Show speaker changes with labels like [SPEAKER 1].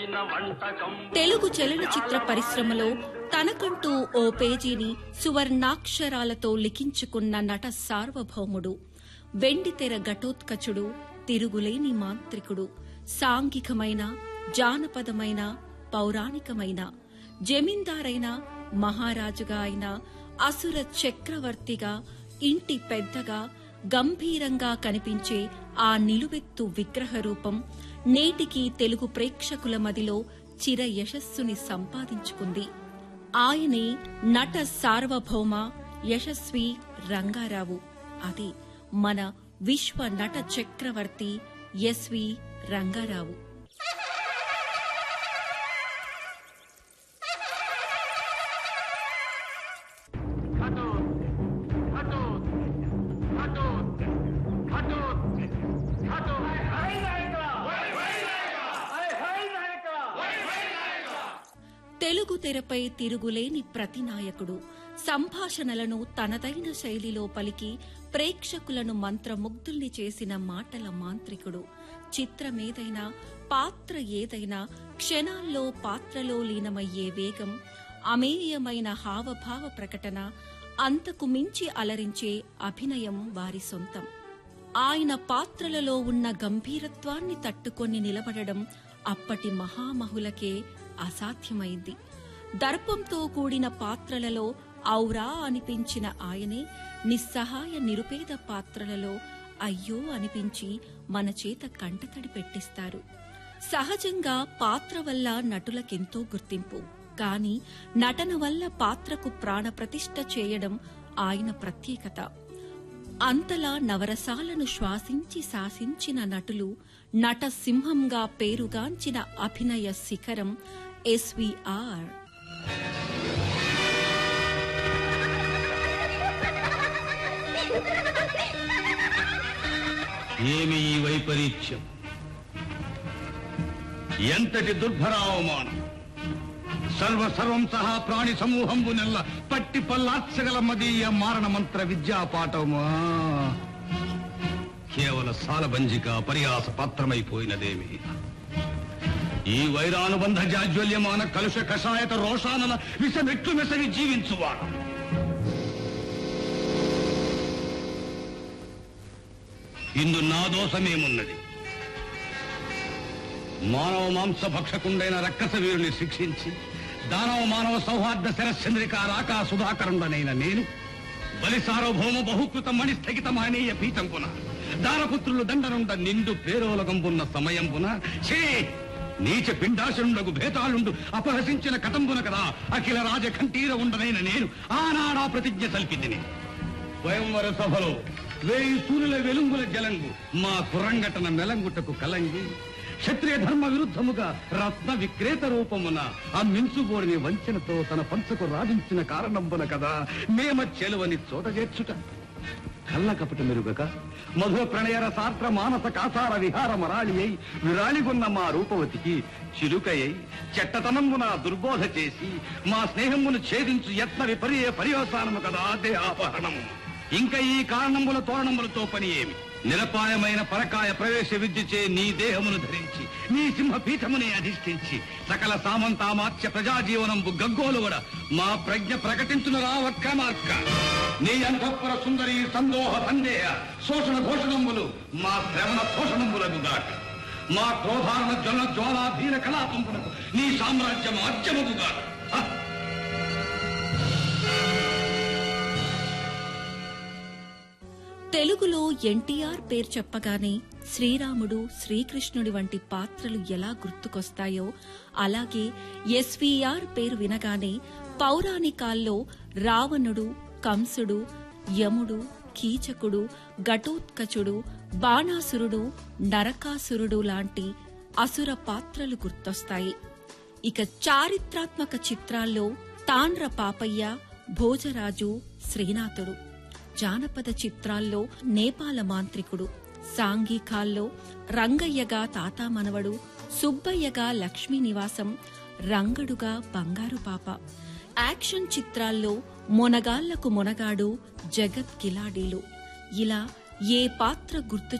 [SPEAKER 1] తెలుగు చలనచిత్ర పరిశ్రమలో తనకంటూ ఓ పేజీని సువర్ణాక్షరాలతో లిఖించుకున్న నట సార్వభౌముడు వెండితెర ఘటోత్కచుడు తిరుగులేని మాంత్రికుడు సాంఘికమైన జానపదమైన పౌరాణికమైన జమీందారైన మహారాజుగా అయిన అసుర చక్రవర్తిగా ఇంటి పెద్దగా గంభీరంగా కనిపించే ఆ నిలువెత్తు విగ్రహ రూపం నేటికి తెలుగు ప్రేక్షకుల మదిలో చిర యశస్సుని సంపాదించుకుంది ఆయనే నట సార్వభౌమ యశస్వి రంగారావు అది మన విశ్వ నట చక్రవర్తి ఎస్వి రంగారావు తెలుగు తెరపై తిరుగులేని ప్రతినాయకుడు సంభాషణలను తనదైన శైలిలో పలికి ప్రేక్షకులను మంత్రముగ్ధుల్ని చేసిన మాటల మాంత్రికుడు చిత్రమేదైనా పాత్ర ఏదైనా క్షణాల్లో పాత్రలో లీనమయ్యే వేగం అమేయమైన హావభావ ప్రకటన అంతకు మించి అలరించే అభినయం వారి సొంతం ఆయన పాత్రలలో ఉన్న గంభీరత్వాన్ని తట్టుకొని నిలబడడం అప్పటి మహామహులకే అసాధ్యమైంది దర్పంతో కూడిన పాత్రలలో ఔరా అనిపించిన ఆయనే నిస్సహాయ నిరుపేద పాత్రలలో అయ్యో అనిపించి మన చేత కంటతడి పెట్టిస్తారు సహజంగా పాత్ర వల్ల నటులకెంతో గుర్తింపు కాని నటన వల్ల పాత్రకు ప్రాణప్రతిష్ఠ చేయడం ఆయన ప్రత్యేకత అంతలా నవరసాలను శ్వాసించి శాసించిన నటులు నట సింహంగా పేరుగాంచిన అభినయ శిఖరం ఎస్వీఆర్
[SPEAKER 2] ఏమి ఈ వైపరీత్యం ఎంతటి దుర్భరావమానం సర్వ సర్వం సహా ప్రాణి సమూహంబు నెల్ల పట్టి పల్లాత్సగల మదీయ మారణ మంత్ర విద్యా పాఠమా కేవల సాలబంజిక పరిహాస పాత్రమైపోయినదేమి ఈ వైరానుబంధ జాజ్వల్యమాన కలుష కషాయత రోషానల విషమెట్లు మెసగి జీవించువాడు ఇందు నా దోషమేమున్నది మానవ మాంస భక్షకుండైన రక్కస వీరుని శిక్షించి దానవ మానవ సౌహార్ద శరశ్చంద్రిక రాకా సుధాకరుండనైన నేను బలి సార్వభౌమ బహుకృత మణి స్థగిత మానేయ పీఠంపున దానపుత్రులు దండనుండ నిండు పేరోలగంబున్న సమయంపున ఛే నీచ పిండాశనుండగు భేతాళుండు అపహసించిన కటంబున కదా అఖిల రాజ కంఠీర ఉండనైన నేను ఆనాడా ప్రతిజ్ఞ సల్పింది స్వయంవర సభలో వేయి సూర్యుల వెలుంగుల జలంగు మా కురంగటన మెలంగుటకు కలంగి క్షత్రియ ధర్మ విరుద్ధముగా రత్న విక్రేత రూపమున ఆ మించుబోడిని వంచనతో తన పంచకు రాజించిన కారణంబున కదా మేమ చెలువని చోట చేర్చుట కళ్ళ కపట మెరుగక మధుర ప్రణయర సాత్ర మానస కాసార విహార మరాళి అయి విరాళిగున్న మా రూపవతికి చిలుకయ్యి చెట్టతనంబున దుర్బోధ చేసి మా స్నేహమును ఛేదించు యత్న విపర్య పర్యవసానము కదా దేహాపహరణము ఇంకా ఈ కారణముల తోరణములతో పని ఏమి నిరపాయమైన పరకాయ ప్రవేశ విద్యచే నీ దేహమును ధరించి నీ సింహ పీఠముని అధిష్ఠించి సకల సామంతామాత్య ప్రజాజీవనంబు గగ్గోలువడ మా ప్రజ్ఞ ప్రకటించును రావక్క మార్క నీ అంతఃపుర సుందరి సందోహ సందేహ శోషణ ఘోషణములు మా శ్రవణ శోషణములకు గాక మా క్రోధారణ జ్వల జ్వాలాధీన కళాపంపునకు నీ సామ్రాజ్యం ఆజ్యముగా
[SPEAKER 1] తెలుగులో ఎన్టీఆర్ పేరు చెప్పగానే శ్రీరాముడు శ్రీకృష్ణుడి వంటి పాత్రలు ఎలా గుర్తుకొస్తాయో అలాగే ఎస్వీఆర్ పేరు వినగానే పౌరాణికాల్లో రావణుడు కంసుడు యముడు కీచకుడు ఘటోత్కచుడు బాణాసురుడు నరకాసురుడు లాంటి అసుర పాత్రలు గుర్తొస్తాయి ఇక చారిత్రాత్మక చిత్రాల్లో తాండ్ర పాపయ్య భోజరాజు శ్రీనాథుడు జానపద చిత్రాల్లో నేపాల మాంత్రికుడు సాంఘికాల్లో రంగయ్యగా తాతా మనవడు సుబ్బయ్యగా లక్ష్మీ నివాసం రంగడుగా బంగారు పాప యాక్షన్ చిత్రాల్లో మొనగాళ్లకు మొనగాడు జగత్ కిలాడీలు ఇలా ఏ పాత్ర గుర్తు